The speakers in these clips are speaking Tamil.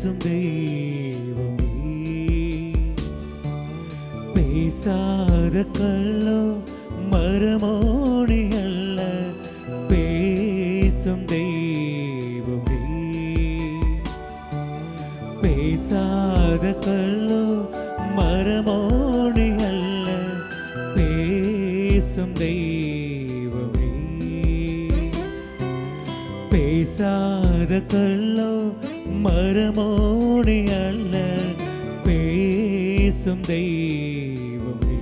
பேசும் தெய்வமே பேசாத கல்லோ மரமோடி அல்ல பேசும் தெய்வமே பேசாத கல்லோ மரமோடி அல்ல பேசும் தெய்வமே பேசாத கல்லோ மரமோடி அல்ல பேசும் தெய்வமே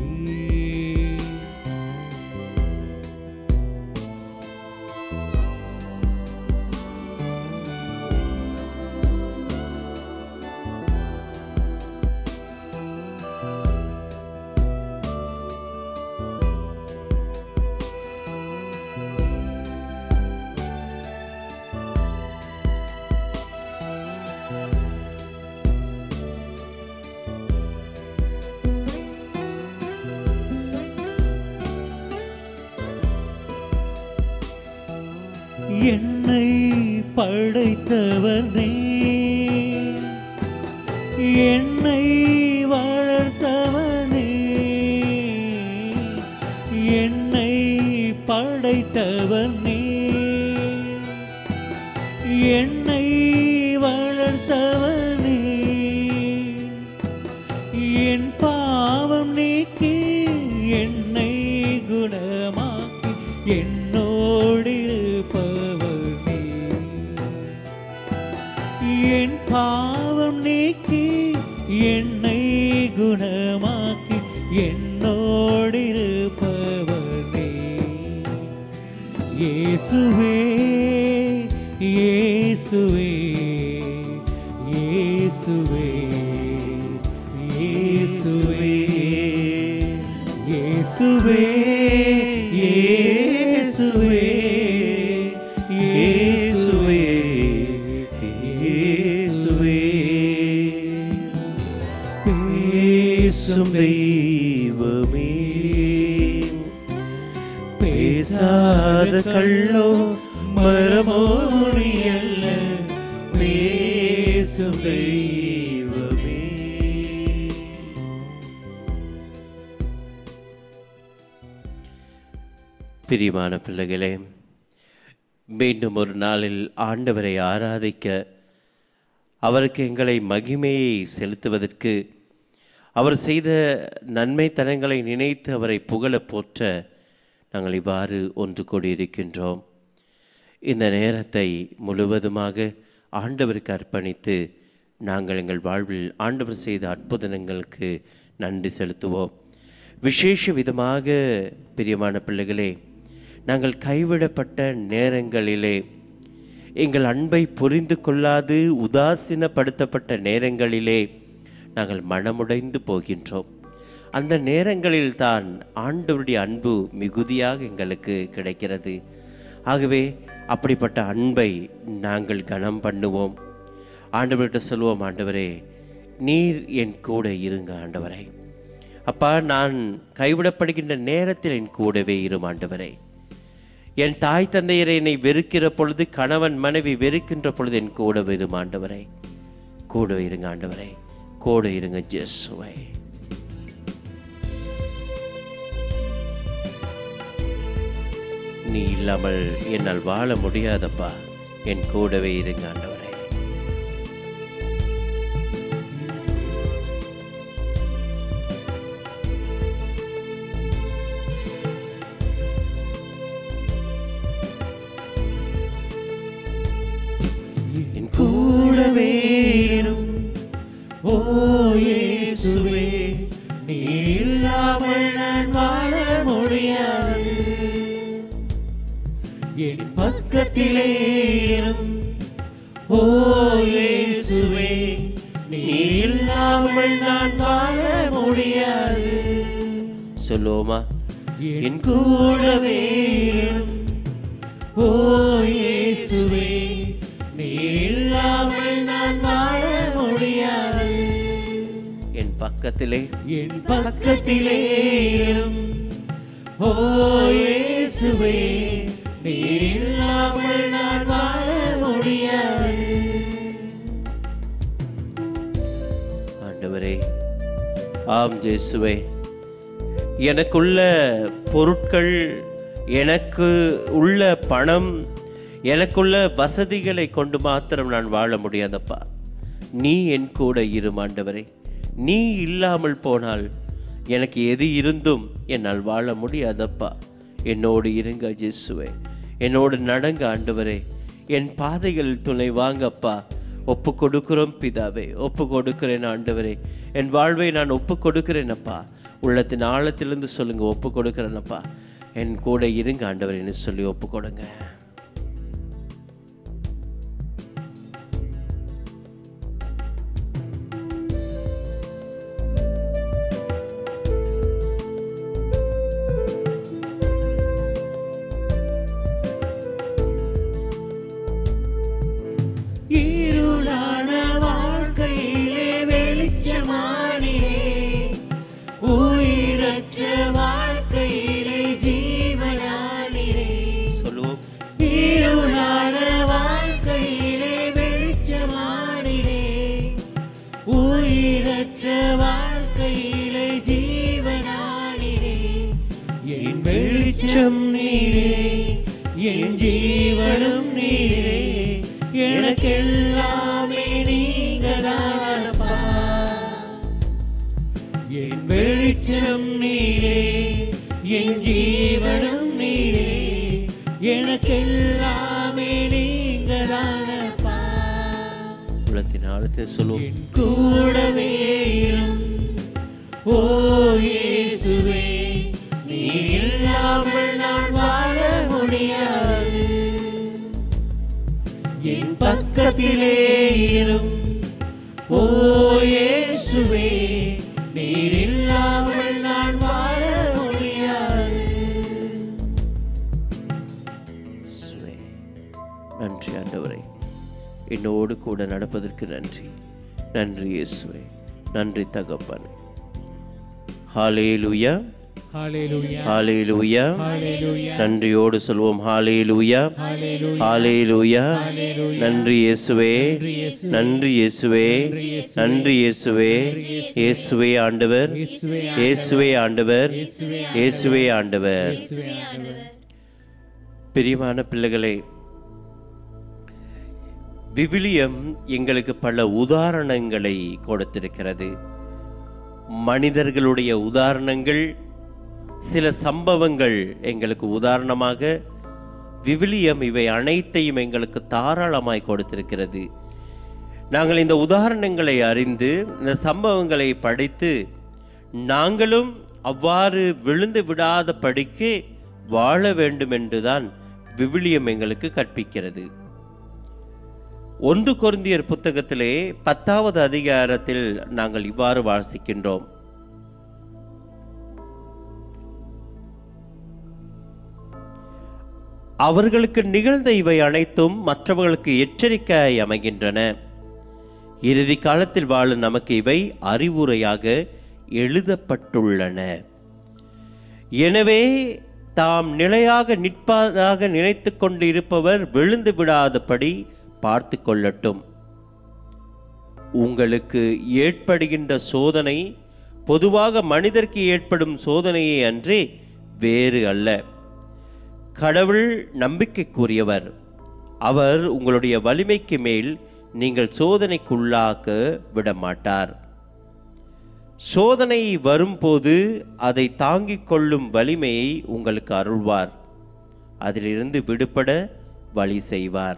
என்னை படைத்தவனே என்னை வளர்த்தவனே என்னை படைத்தவனே என்னை வளர்த்தவனே என் பாவம் நீக்கி என்னை குணமாக்கி என்னோடிருப்பவர் நீ என் பாவம் நீக்கி என்னை குணமாக்கி என்னோடிருப்பவர் நீ இயேசுவே இயேசுவே இயேசுவே இயேசுவே இயேசுவே இயேசுவே இயேசுவே இயேசுவே பேசும் தெய்வமே பேசாத கள்ளோ மரமோடி அல்ல பேசும் தெய்வமே பிரியமான பிள்ளைகளே மீண்டும் ஒரு நாளில் ஆண்டவரை ஆராதிக்க அவருக்கு எங்களை மகிமையை செலுத்துவதற்கு அவர் செய்த நன்மைத்தனங்களை நினைத்து அவரை புகழ போற்ற நாங்கள் இவ்வாறு ஒன்று கூடியிருக்கின்றோம் இந்த நேரத்தை முழுவதுமாக ஆண்டவருக்கு அர்ப்பணித்து நாங்கள் எங்கள் வாழ்வில் ஆண்டவர் செய்த அற்புதங்களுக்கு நன்றி செலுத்துவோம் விசேஷ விதமாக பிரியமான பிள்ளைகளே நாங்கள் கைவிடப்பட்ட நேரங்களிலே எங்கள் அன்பை புரிந்து கொள்ளாது உதாசீனப்படுத்தப்பட்ட நேரங்களிலே நாங்கள் மனமுடைந்து போகின்றோம் அந்த நேரங்களில் தான் ஆண்டவருடைய அன்பு மிகுதியாக எங்களுக்கு கிடைக்கிறது ஆகவே அப்படிப்பட்ட அன்பை நாங்கள் கனம் பண்ணுவோம் ஆண்டவர்கிட்ட சொல்லுவோம் ஆண்டவரே நீர் என் கூட இருங்க ஆண்டவரே அப்பா நான் கைவிடப்படுகின்ற நேரத்தில் என் கூடவே இரும் ஆண்டவரே என் தாய் தந்தையரை என்னை வெறுக்கிற பொழுது கணவன் மனைவி வெறுக்கின்ற பொழுது என் கூட வரும் ஆண்டவரே கூட இருங்க ஆண்டவரே கூட இருங்க ஜெசுவை நீ இல்லாமல் என்னால் வாழ முடியாதப்பா என் கூடவே இருங்க ஆண்டவரே என் கூடவே இரும். ஓ இயேசுவே நீ இல்லாமல் நான் வாழ முடியாது என் பக்கத்திலே இரும். ஓ இயேசுவே நீ இல்லாமல் நான் வாழ முடியாது சொல்லுவோமா என் கூடவே இரும். ஓ இயேசுவே நீ இல்லாமல் நான் வாழ முடியாது என் பக்கத்திலே என் பக்கத்திலே இரும். ஓ இயேசுவே நீ இல்லாமல் நான் வாழ முடியாது ஆண்டவரே ஆம் ஜேசுவே எனக்குள்ள பொருட்கள் எனக்கு உள்ள பணம் எனக்குள்ள வசதிகளை கொண்டு மாத்திரம் நான் வாழ முடியாதப்பா நீ என் கூட இரு ஆண்டவரே நீ இல்லாமல் போனால் எனக்கு எது இருந்தும் என்னால் வாழ முடியாதப்பா என்னோடு இருங்க ஜேசுவே என்னோடு நடங்க ஆண்டவரே என் பாதைகளில் துணை வாங்கப்பா ஒப்பு கொடுக்கிறோம் பிதாவே ஒப்பு கொடுக்கிறேன் ஆண்டவரே என் வாழ்வை நான் ஒப்பு கொடுக்கிறேனப்பா உள்ளத்தின் ஆழத்திலிருந்து சொல்லுங்க ஒப்பு கொடுக்கிறேனப்பா என் கூட இருங்க ஆண்டவரேன்னு சொல்லி ஒப்பு கொடுங்க இருளான வாழ்க்கையிலே வெளிச்சமானியே உயிரற்ற வாழ்க்கையிலே ஜீவனானியே சொல்லுவோம் இருளான வாழ்க்கையிலே வெளிச்சமானியே உயிரற்ற வாழ்க்கையிலே ஜீவனானியே என் வெளிச்சம் நீரே என் ஜீவனும் நீரே எனக்கெல்லாமே நீங்கதானப்பா என் வெளிச்சம் நீரே என் ஜீவனும் நீரே எனக்கெல்லாமே நீங்கதானப்பா உள்ளத்தின் ஆழத்தை சொல்லுவோம் என் கூடவே இரும் ஓ இயேசுவே நீர் இல்லாமல் நான் வாழ முடியாது என் பக்கத்திலே இரும் ஓ இயேசுவே நீர் இல்லாமல் நான் வாழ முடியாது இயேசுவே. நன்றி ஆண்டவரே என்னோடு கூட நடப்பதற்கு நன்றி நன்றி இயேசுவே நன்றி தகப்பன் ஹாலேலுயா ஹalleluya ஹாலேலுயா ஹalleluya நன்றியோடு சொல்வோம் ஹாலேலுயா ஹாலேலுயா நன்றி இயேசுவே நன்றி இயேசுவே நன்றி இயேசுவே இயேசுவே ஆண்டவர் இயேசுவே ஆண்டவர் இயேசுவே ஆண்டவர் பிரியமான பிள்ளைகளே விவிலியம் எங்களுக்கு பல உதாரணங்களை கொடுத்திருக்கிறது மனிதர்களுடைய உதாரணங்கள் சில சம்பவங்கள் எங்களுக்கு உதாரணமாக விவிலியம் இவை அனைத்தையும் எங்களுக்கு தாராளமாய் கொடுத்திருக்கிறது நாங்கள் இந்த உதாரணங்களை அறிந்து இந்த சம்பவங்களை படித்து நாங்களும் அவ்வாறு விழுந்து விடாத படிக்கு வாழ வேண்டும் என்றுதான் விவிலியம் எங்களுக்கு கற்பிக்கிறது ஒன்று கொரிந்தியர் புத்தகத்திலே பத்தாவது அதிகாரத்தில் நாங்கள் இவ்வாறு வாசிக்கின்றோம் அவர்களுக்கு நிகழ்ந்த இவை அனைத்தும் மற்றவர்களுக்கு எச்சரிக்கையாய் அமைகின்றன இறுதி காலத்தில் வாழும் நமக்கு இவை அறிவுரையாக எழுதப்பட்டுள்ளன எனவே தாம் நிலையாக நிற்பதாக நினைத்து கொண்டு இருப்பவர் விழுந்து விடாதபடி பார்த்து கொள்ளட்டும் உங்களுக்கு ஏற்படுகின்ற சோதனை பொதுவாக மனிதருக்கு ஏற்படும் சோதனையே அன்றி வேறு அல்ல கடவுள் நம்பிக்கைக்குரியவர் அவர் உங்களுடைய வலிமைக்கு மேல் நீங்கள் சோதனைக்குள்ளாக்க விட மாட்டார் சோதனை வரும்போது அதை தாங்கிக் கொள்ளும் வலிமையை உங்களுக்கு அருள்வார் அதிலிருந்து விடுபட வழி செய்வார்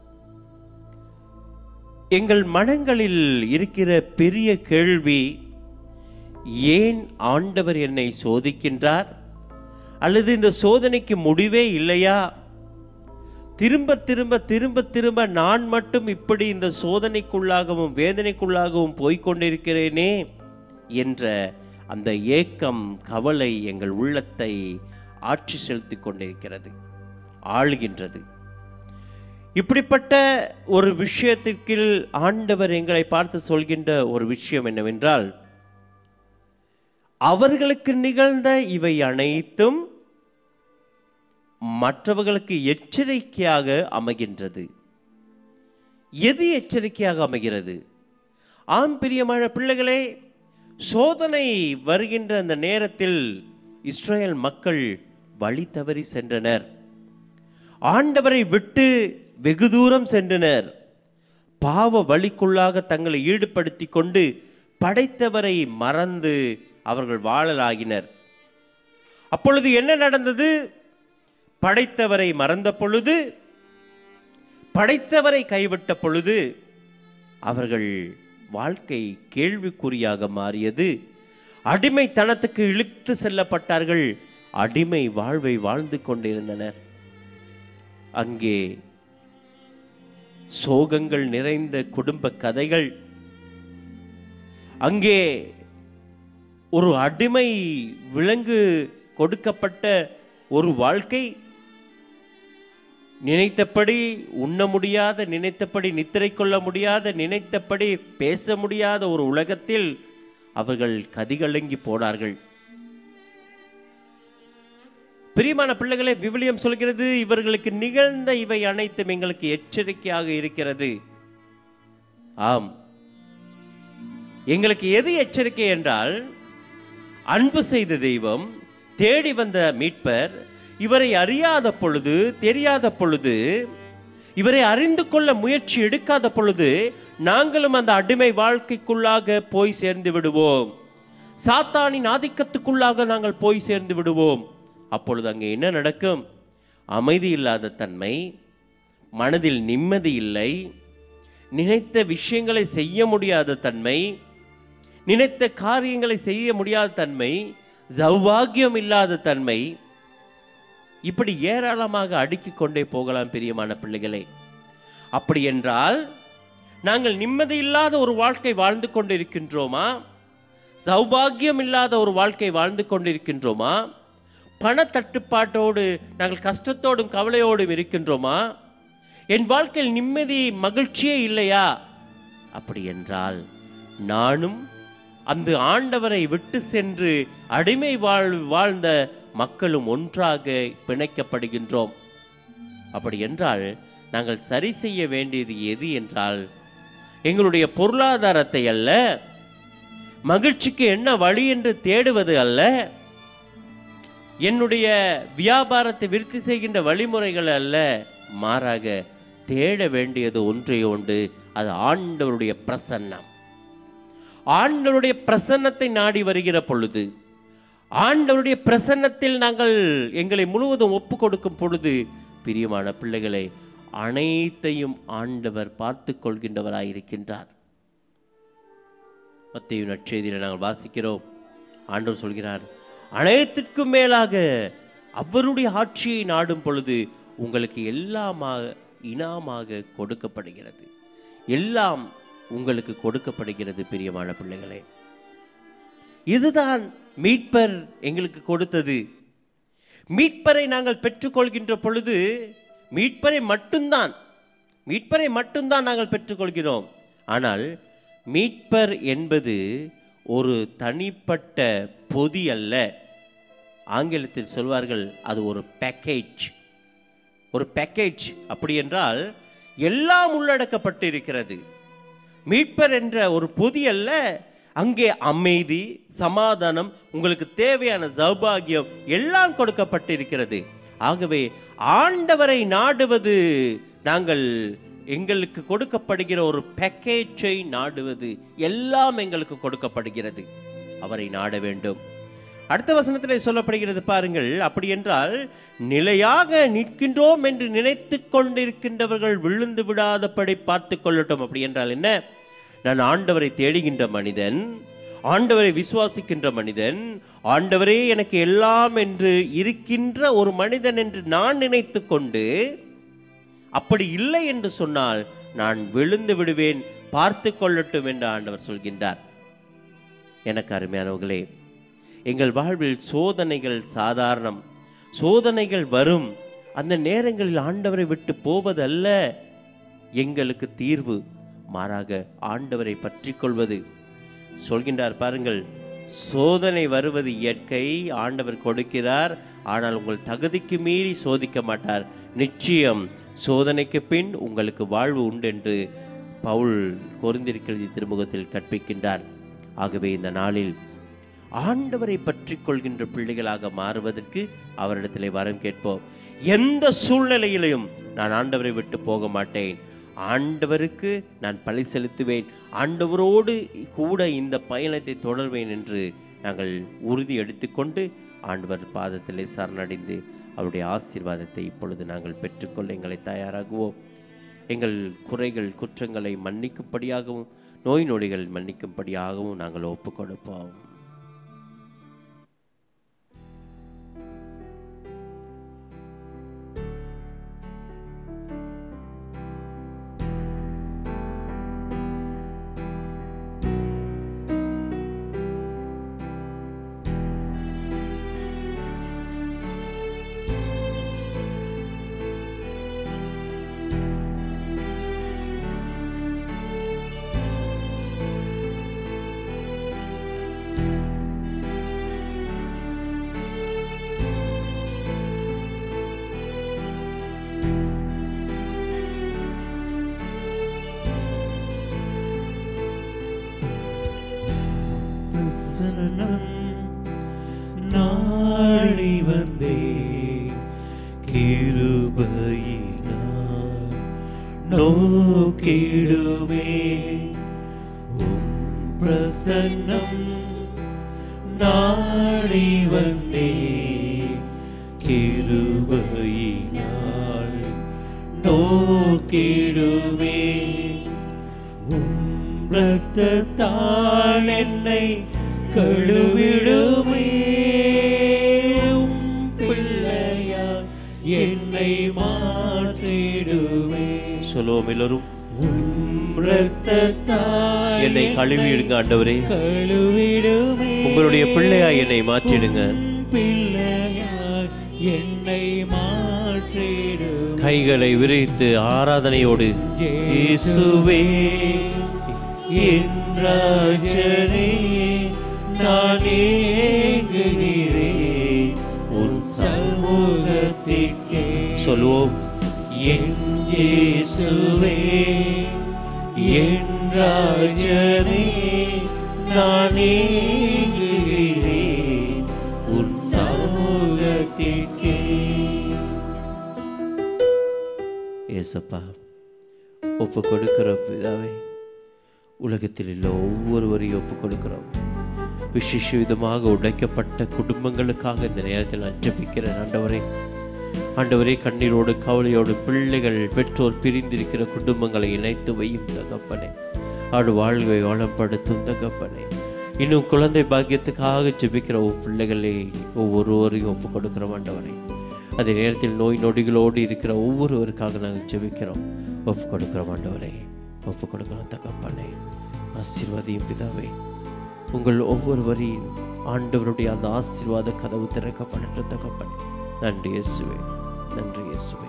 எங்கள் மனங்களில் இருக்கிற பெரிய கேள்வி ஏன் ஆண்டவர் என்னை சோதிக்கின்றார் அல்லது இந்த சோதனைக்கு முடிவே இல்லையா திரும்ப திரும்ப திரும்ப திரும்ப நான் மட்டும் இப்படி இந்த சோதனைக்குள்ளாகவும் வேதனைக்குள்ளாகவும் போய்க்கொண்டிருக்கிறேனே என்ற அந்த ஏக்கம் கவலை எங்கள் உள்ளத்தை ஆட்சி செலுத்திக் கொண்டிருக்கிறது ஆளுகின்றது இப்படிப்பட்ட ஒரு விஷயத்திற்கு ஆண்டவர் எங்களை பார்த்து சொல்கின்ற ஒரு விஷயம் என்னவென்றால் அவர்களுக்கு நிகழ்ந்த இவை அனைத்தும் மற்றவர்களுக்கு எச்சரிக்கையாக அமைகின்றது எது எச்சரிக்கையாக அமைகிறது ஆம் பிரியமான பிள்ளைகளே சோதனை வருகின்ற அந்த நேரத்தில் இஸ்ரேல் மக்கள் வழி தவறி சென்றனர் ஆண்டவரை விட்டு வெகு தூரம் சென்றனர் பாவ வழிக்குள்ளாக தங்களை ஈடுபடுத்தி கொண்டு படைத்தவரை மறந்து அவர்கள் வாழலாகினர் அப்பொழுது என்ன நடந்தது படைத்தவரை மறந்த பொழுது படைத்தவரை கைவிட்ட பொழுது அவர்கள் வாழ்க்கை கேள்விக்குறியாக மாறியது அடிமைத்தனத்துக்கு இழுத்து செல்லப்பட்டார்கள் அடிமை வாழ்வை வாழ்ந்து கொண்டிருந்தனர் அங்கே சோகங்கள் நிறைந்த குடும்ப கதைகள் அங்கே ஒரு அடிமை விலங்கு கொடுக்கப்பட்ட ஒரு வாழ்க்கை நினைத்தபடி உண்ண முடியாத நினைத்தபடி நித்திரை கொள்ள முடியாத நினைத்தபடி பேச முடியாத ஒரு உலகத்தில் அவர்கள் கதிகலங்கி போனார்கள் பிரியமான பிள்ளைகளே விவிலியம் சொல்கிறது இவர்களுக்கு நிகழ்ந்த இவை அனைத்தும் எங்களுக்கு எச்சரிக்கையாக இருக்கிறது ஆம் எங்களுக்கு எது எச்சரிக்கை என்றால் அன்பு செய்த தெய்வம் தேடி வந்த மீட்பர் இவரை அறியாத பொழுது தெரியாத பொழுது இவரை அறிந்து கொள்ள முயற்சி எடுக்காத பொழுது நாங்களும் அந்த அடிமை வாழ்க்கைக்குள்ளாக போய் சேர்ந்து விடுவோம் சாத்தானின் ஆதிக்கத்துக்குள்ளாக நாங்கள் போய் சேர்ந்து விடுவோம் அப்பொழுது அங்கே என்ன நடக்கும் அமைதி இல்லாத தன்மை மனதில் நிம்மதி இல்லை நினைத்த விஷயங்களை செய்ய முடியாத தன்மை நினைத்த காரியங்களை செய்ய முடியாத தன்மை சௌபாகியம் இல்லாத தன்மை இப்படி ஏராளமாக அடுக்கிக் கொண்டே போகலாம் பிரியமான பிள்ளைகளே அப்படி என்றால் நாங்கள் நிம்மதி இல்லாத ஒரு வாழ்க்கை வாழ்ந்து கொண்டிருக்கின்றோமா சௌபாகியம் இல்லாத ஒரு வாழ்க்கை வாழ்ந்து கொண்டிருக்கின்றோமா பணத்தட்டுப்பாட்டோடு நாங்கள் கஷ்டத்தோடும் கவலையோடும் இருக்கின்றோமா என் வாழ்க்கையில் நிம்மதி மகிழ்ச்சியே இல்லையா அப்படி என்றால் நானும் அந்த ஆண்டவரை விட்டு சென்று அடிமை வாழ் வாழ்ந்த மக்களும் ஒன்றாக பிணைக்கப்படுகின்றோம் அப்படி என்றால் நாங்கள் சரி செய்ய வேண்டியது எது என்றால் எங்களுடைய பொருளாதாரத்தை அல்ல மகிழ்ச்சிக்கு என்ன வழி என்று தேடுவது அல்ல என்னுடைய வியாபாரத்தை விருத்தி செய்கின்ற வழிமுறைகள் அல்ல மாறாக தேட வேண்டியது ஒன்றே உண்டு அது ஆண்டவருடைய பிரசன்னம் ஆண்டவருடைய பிரசன்னத்தை நாடி வருகிற பொழுது ஆண்டவருடைய பிரசன்னத்தில் நாங்கள் எங்களை முழுவதும் ஒப்பு கொடுக்கும் பொழுது பிரியமான பிள்ளைகளை அனைத்தையும் ஆண்டவர் பார்த்து கொள்கின்றவராயிருக்கின்றார் மத்திய நற்செய்தியில் நாங்கள் வாசிக்கிறோம் ஆண்டவர் சொல்கிறார் அனைத்திற்கும் மேலாக அவருடைய ஆட்சியை நாடும் பொழுது உங்களுக்கு எல்லாமாக இனாமாக கொடுக்கப்படுகிறது எல்லாம் உங்களுக்கு கொடுக்கப்படுகிறது பிரியமான பிள்ளைகளே இதுதான் மீட்பர் எங்களுக்கு கொடுத்தது மீட்பரை நாங்கள் பெற்றுக்கொள்கின்ற பொழுது மீட்பரை மட்டும்தான் மீட்பரை மட்டும்தான் நாங்கள் பெற்றுக்கொள்கிறோம் ஆனால் மீட்பர் என்பது ஒரு தனிப்பட்ட பொதி அல்ல ஆங்கிலத்தில் சொல்வார்கள் அது ஒரு பேக்கேஜ் ஒரு பேக்கேஜ் அப்படி என்றால் எல்லாம் உள்ளடக்கப்பட்டு இருக்கிறது மீட்பர் என்ற ஒரு பொதி அல்ல அங்கே அமைதி சமாதானம் உங்களுக்கு தேவையான சௌபாகியம் எல்லாம் கொடுக்கப்பட்டிருக்கிறது ஆகவே ஆண்டவரை நாடுவது நாங்கள் எங்களுக்கு கொடுக்கப்படுகிற ஒரு பேக்கேஜை நாடுவது எல்லாம் எங்களுக்கு கொடுக்கப்படுகிறது அவரை நாட வேண்டும் அடுத்த வசனத்தில் சொல்லப்படுகிறது பாருங்கள் அப்படி என்றால் நிலையாக நிற்கின்றோம் என்று நினைத்து கொண்டிருக்கின்றவர்கள் விழுந்து விடாதபடி பார்த்து கொள்ளட்டும் அப்படி என்றால் என்ன நான் ஆண்டவரை தேடுகின்ற மனிதன் ஆண்டவரை விசுவாசிக்கின்ற மனிதன் ஆண்டவரே எனக்கு எல்லாம் என்று இருக்கின்ற ஒரு மனிதன் என்று நான் நினைத்து கொண்டு அப்படி இல்லை என்று சொன்னால் நான் விழுந்து விடுவேன் பார்த்து கொள்ளட்டும் என்று ஆண்டவர் சொல்கின்றார் எனக்கு அருமையானவர்களே எங்கள் வாழ்வில் சோதனைகள் சாதாரணம் சோதனைகள் வரும் அந்த நேரங்களில் ஆண்டவரை விட்டு போவதல்ல எங்களுக்கு தீர்வு மாறாக ஆண்டவரை பற்றி கொள்வது சொல்கின்றார் பாருங்கள் சோதனை வருவது இயற்கை ஆண்டவர் கொடுக்கிறார் ஆனால் உங்கள் தகுதிக்கு மீறி சோதிக்க மாட்டார் நிச்சயம் சோதனைக்கு பின் உங்களுக்கு வாழ்வு உண்டு என்று பவுல் பொருந்திருக்கிறது திருமுகத்தில் கற்பிக்கின்றார் ஆகவே இந்த நாளில் ஆண்டவரை பற்றி கொள்கின்ற பிள்ளைகளாக மாறுவதற்கு அவரிடத்திலே வரம் கேட்போம் எந்த சூழ்நிலையிலையும் நான் ஆண்டவரை விட்டு போக மாட்டேன் ஆண்டவருக்கு நான் பழி செலுத்துவேன் ஆண்டவரோடு கூட இந்த பயணத்தை தொடர்வேன் என்று நாங்கள் உறுதி எடுத்துக்கொண்டு ஆண்டவர் பாதத்திலே சரணடைந்து அவருடைய ஆசீர்வாதத்தை இப்பொழுது நாங்கள் பெற்றுக்கொள்ள எங்களை தயாராகுவோம் எங்கள் குறைகள் குற்றங்களை மன்னிக்கும்படியாகவும் நோய் நொடிகள் மன்னிக்கும்படியாகவும் நாங்கள் ஒப்புக் கொடுப்போம் பிரசன்னம் நாடி வந்தே கிருபையினால் நோக்கிடுமே உம் பிரசன்னம் நாடி வந்தே கிருபையினால் நோக்கிடுமே உம் ரத்தத்தால் என்னை கழுவிடுமே உம் பிள்ளையா என்னை மாற்றிடுமே சொல்லுவோம் எல்லோரும் உம் ரத்தத்தால் என்னை கழுவிடுங்க ஆண்டவரே கழுவிடுமே உங்களுடைய பிள்ளையாய் என்னை மாற்றிடுங்க உம் பிள்ளையாய் என்னை மாற்றிடுமே கைகளை விரித்து ஆராதனையோடு இயேசுவே என் ராஜனே நான் ஏங்குகிறேன் உன் சமூகத்திற்கே சொல்லுவோம் என் இயேசுவே என் ராஜனே நான் ஏங்குகிறேன் உன் சமூகத்திற்கே ஏசப்பா ஒப்பு கொடுக்கிறோம் பிதாவே உலகத்தில் உள்ள ஒவ்வொருவரையும் ஒப்பு கொடுக்கிறோம் விசேஷ விதமாக உடைக்கப்பட்ட குடும்பங்களுக்காக இந்த நேரத்தில் நான் ஜெபிக்கிறேன் ஆண்டவரே ஆண்டவரே கண்ணீரோடு கவலையோடு பிள்ளைகள் பெற்றோர் பிரிந்திருக்கிற குடும்பங்களை இணைத்து வையும் தகப்பனே ஆடு வாழ்வை வளப்படுத்தும் தகப்பனே இன்னும் குழந்தை பாக்கியத்துக்காக ஜெபிக்கிற ஒவ்வொரு பிள்ளைகளை ஒவ்வொருவரையும் ஒப்பு கொடுக்கிறோம் ஆண்டவரே அதே நேரத்தில் நோய் நொடிகளோடு இருக்கிற ஒவ்வொருவருக்காக நாங்கள் ஜெபிக்கிறோம் ஒப்பு கொடுக்கிறோம் ஆண்டவரே ஒப்பு கொடுக்கிறோம் தகப்பனே ஆசீர்வாதியும் பிதாவே உங்கள் ஒவ்வொருவரையும் ஆண்டவருடைய அந்த ஆசீர்வாத கதவு திறக்கப்படட்டும் தகப்பனே நன்றி இயேசுவே நன்றி இயேசுவே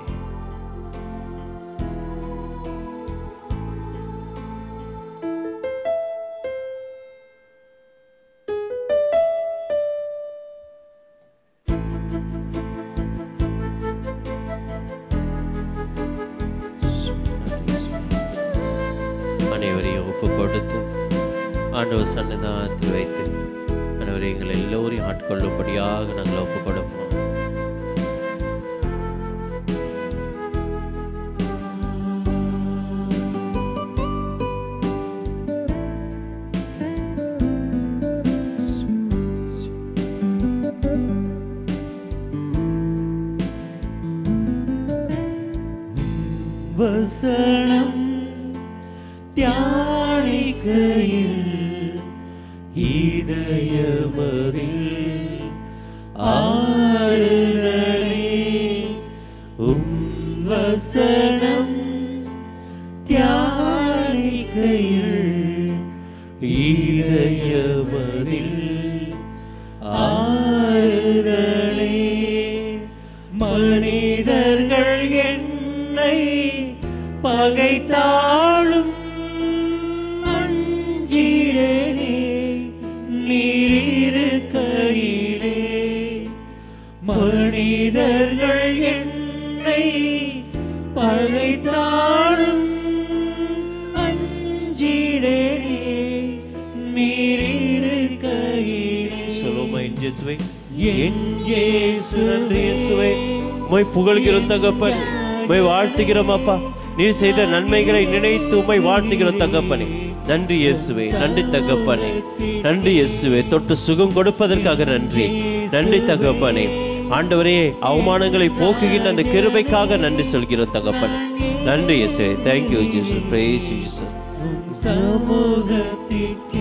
அனைவரையும் ஒப்பு கொடுத்து ஆண்டவர் சன்னிதானத்தில் வைத்து அனைவரை எங்கள் எல்லோரையும் ஆட்கொள்ளும்படியாக நாங்கள் ஒப்பு கொடுப்போம் வசனம் தியானிக்கையில் இதயமதில் ஆறுதலே உம் வசனம் தியானிக்கையில் இதயமதில் ஆறுதலே மனிதர்கள் என்னை பகைத்தாளும் அஞ்சிடனே நீரிருக்கையிலே மனிதர்கள் என்னை பகைத்தாளும் அஞ்சிடனே நீரிருக்கையிலே சொல்லுவோமா என் இயேசுவே என் இயேசு நன்றி இயேசுவே உம்மை புகழ்கிறோம் தகப்பன் உம்மை வாழ்த்துகிறோம் அப்பா நீர் செய்த நன்மைகளை நினைத்து உம்மை வாழ்த்துகிறோம் தகப்பனே நன்றி இயேசுவே நன்றி தகப்பனே நன்றி இயேசுவே தொட்டு சுகம் கொடுப்பதற்காக நன்றி நன்றி தகப்பனே ஆண்டவரே அவமானங்களை போக்குகின்ற அந்த கிருபைக்காக நன்றி சொல்கிறோம் தகப்பனே நன்றி இயேசுவே தேங்க்யூ ஜீசஸ் பிரேஸ் ஜீசஸ் உன் சமூகத்திற்கே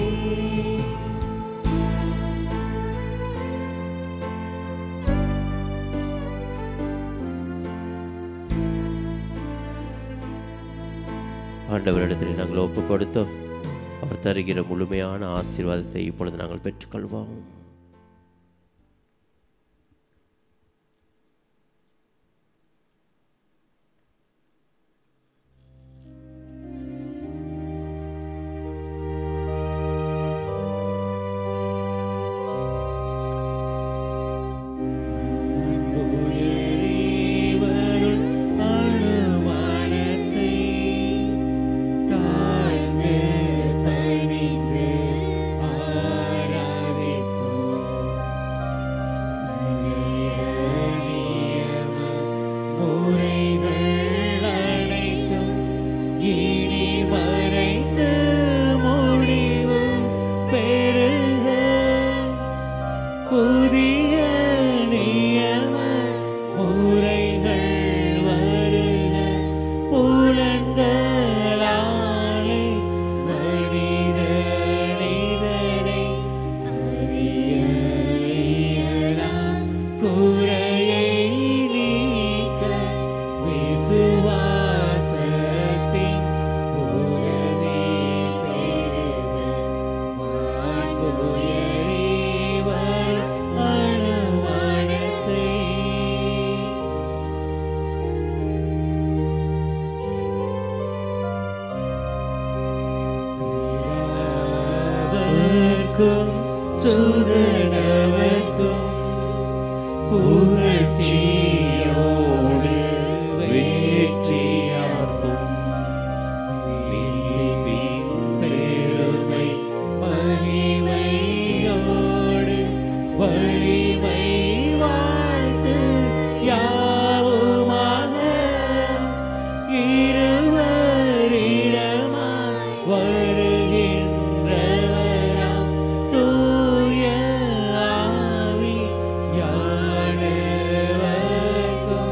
ஆண்டவரிடத்தில் நாங்கள் ஒப்பு கொடுத்தோம் அவர் தருகிற முழுமையான ஆசீர்வாதத்தை இப்பொழுது நாங்கள் பெற்றுக்கொள்வோம் உயரீவருள் அணுவானத்தை தாழ்ந்து பணிந்து ஆராதிப்போம். பழைய நியம முறைகள் அனைத்தும் இனி மறைந்து முடிவு பெறுக புதிய நியம முறைகள் வருக புலன்களாலே மனிதனிதனை அறிய இயலாம் குறையை நீக்க விசுவாசத்தின் உதவி பெறுக மாண்புயரீவர் அணுவானத்தை பிதாவர்க்கும் சுதனவர்க்கும் புகழ்ச்சியோடு வெற்றியார்க்கும் மீட்பின் பெருமை மகிமையோடு வலிமை வாழ்த்து யாவுமாக இருவரிடமாய் வருகின்றவராம் தூய ஆவி யானவர்க்கும்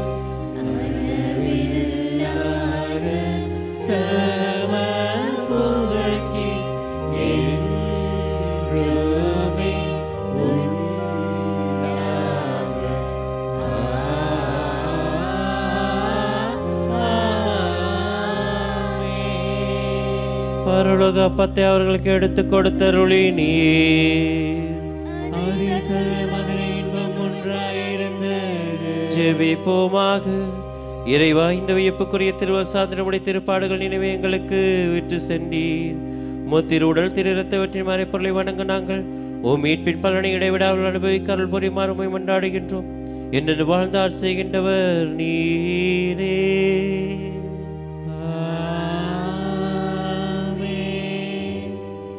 அளவில்லாத சம புகழ்ச்சி என்றுமே உண்டாக ஆமென். பரலோக அப்பத்தை அவர்களுக்கு எடுத்து கொடுத்தருளி நீர் ஆதிசல் மகனை இன்பம் ஒன்றாயிருந்தது ஜெபிப்போமாக இறைவா இந்த வியப்புக்குரிய திருவள் சாதனமுடைய திருப்பாடுகள் நினைவு எங்களுக்கு விட்டு சென்றீர் முத்திரு உடல் திருத்தவற்றின் மறைப்பொருளை வணங்க நாங்கள் ஓ மீட்பின் பலனை இடைவிடாமல் அனுபவிக்க அருள் புரிமாறு உம்மை மன்றாடுகின்றோம் என்று வாழ்ந்தால் செய்கின்றவர் நீரே ஆமென்.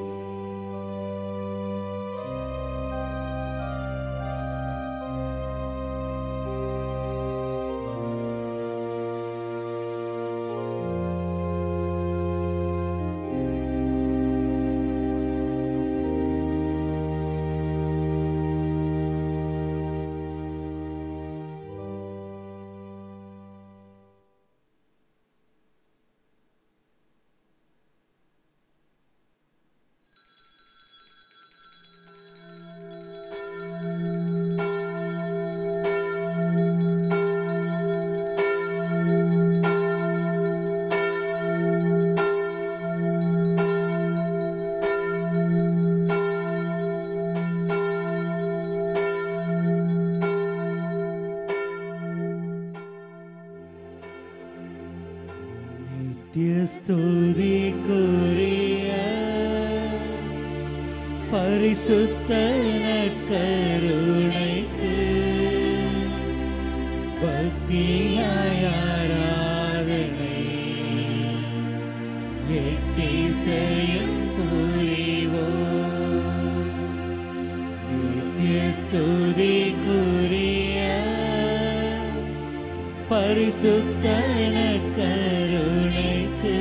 நித்தியஸ்துதிக்குரிய பரிசுத்த நற்கருணைக்கு பக்தியாய் ஆராதனை எத்திசையும் புரிவோம் நித்திய ஸ்துதிக்குரிய பரிசுத்த கருணைக்கு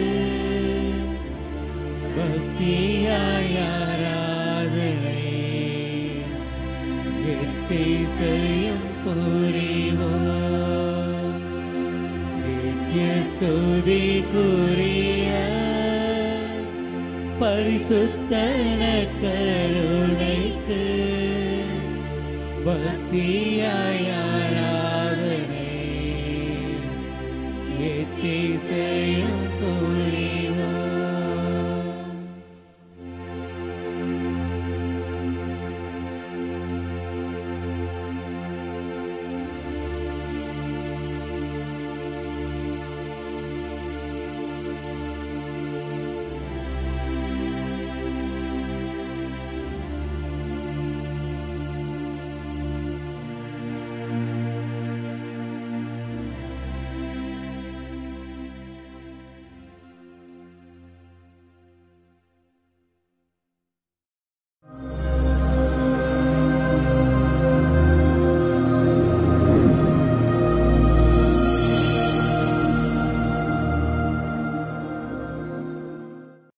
பக்தியாய் ஆராதனை எத்திசையும் புரிவோம் நித்திய ஸ்துதிக்குரிய பரிசுத்த கருணைக்கு பக்தியாய் ஆராதனை எத்திசை